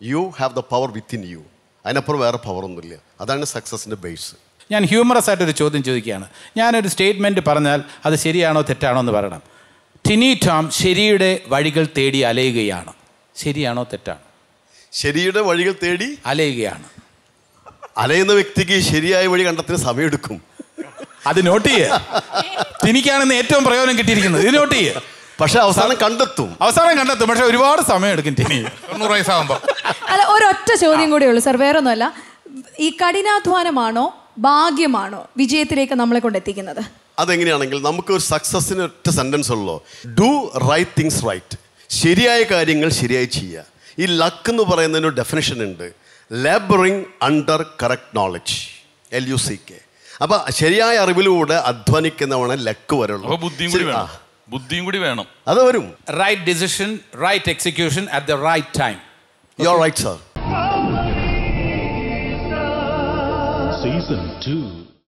U have the power within you അതിനപ്പുറം വേറെ പവറൊന്നുമില്ല അതാണ് സക്സസിൻ്റെ ബേസ് ഞാൻ ഹ്യൂമറസ് ആയിട്ടൊരു ചോദ്യം ചോദിക്കുകയാണ് ഞാനൊരു സ്റ്റേറ്റ്മെൻറ്റ് പറഞ്ഞാൽ അത് ശരിയാണോ തെറ്റാണോ എന്ന് പറയണം ടിനി ടോം ശരിയുടെ വഴികൾ തേടി അലയുകയാണ് ശരിയാണോ തെറ്റാണോ ശരിയുടെ വഴികൾ തേടി അലയുകയാണ് അലയുന്ന വ്യക്തിക്ക് ശരിയായ വഴി കണ്ടെത്തിന് സമയമെടുക്കും അത് നോട്ട് ചെയ്യേ ടിനിക്കാണെന്ന് ഏറ്റവും പ്രയോജനം കിട്ടിയിരിക്കുന്നത് ഇത് നോട്ട് ചെയ്യേ പക്ഷെ അവസാനം കണ്ടെത്തും അവസാനം കണ്ടെത്തും പക്ഷെ ഒരുപാട് സമയം എടുക്കും ടിനി തൊണ്ണൂറ് വയസ്സാകുമ്പോൾ അല്ല ഒരൊറ്റ ചോദ്യം കൂടെ ഉള്ളൂ സർ വേറെ ഒന്നുമല്ല ഈ കഠിനാധ്വാനമാണോ ഭാഗ്യമാണോ വിജയത്തിലേക്ക് നമ്മളെ കൊണ്ടെത്തിക്കുന്നത് അതെങ്ങനെയാണെങ്കിൽ നമുക്ക് ഒരു സക്സസ്സിന് ഒറ്റ സെൻറ്റൻസ് ഉള്ളൂ ഡു റൈറ്റ് തിങ്സ് റൈറ്റ് ശരിയായ കാര്യങ്ങൾ ശരിയായി ചെയ്യുക ഈ ലക്ക് എന്ന് പറയുന്നതിന് ഒരു ഡെഫിനേഷൻ ഉണ്ട് labouring under correct knowledge L U C K അപ്പം ശരിയായ അറിവിലൂടെ അധ്വാനിക്കുന്നവണ് ലക്ക് വരുള്ളൂ അപ്പൊ ബുദ്ധിയും കൂടി ശരി, ആ, വേണം ബുദ്ധിയും കൂടി വേണം അത് വരും right decision right execution at the right time you are right sir Season 2.